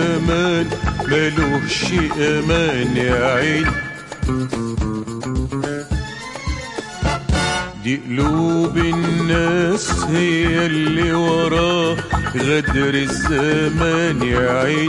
زمان ملوش امان يا عين دي قلوب الناس هي اللي وراه غدر الزمان يا عين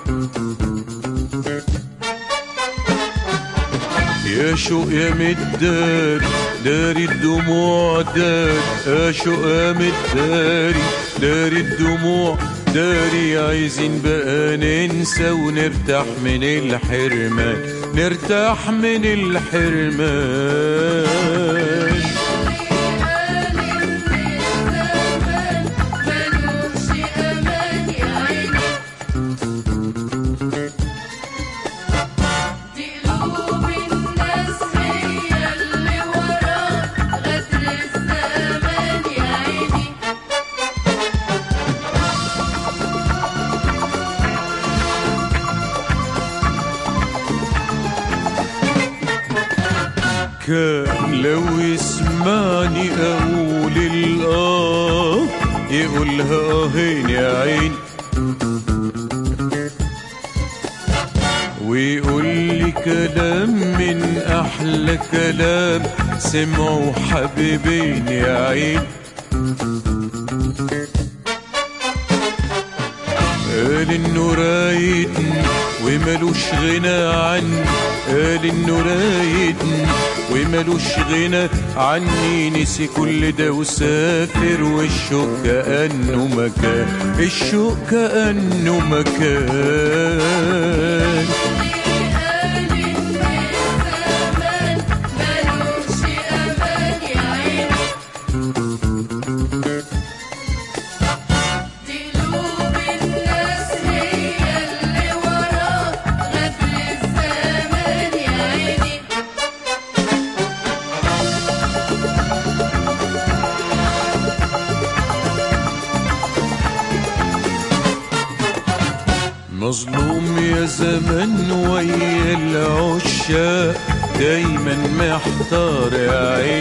يا شوق يا مدار داري الدموع دار يا شوق يا مداري داري الدموع داري عايزين بقى ننسى ونرتاح من الحرمان نرتاح من الحرمان كان لو يسمعني اقول الاه يقولها اهين يا عين ويقول لي كلام من احلى كلام سمعوا حبيبين يا عين قال انه رايدني وملوش غنى عني قال انه رايدني وملوش غنى عني نسي كل ده وسافر والشوق كأنه مكان الشوق كأنه مكان مظلوم يا زمن ويا العشاق دايما محتار يا عين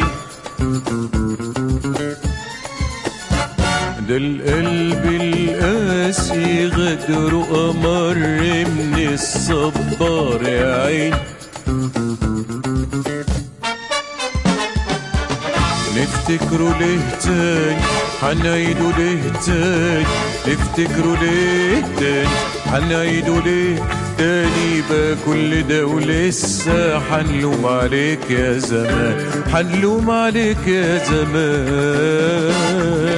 ده القلب القاسي غدره أمر من الصبار يا عين نفتكروا ليه تاني هنعيدوا ليه تاني نفتكروا ليه تاني هنعيدوا ليه تاني بقى كل ده ولسه حنلوم عليك يا زمان حنلوم عليك يا زمان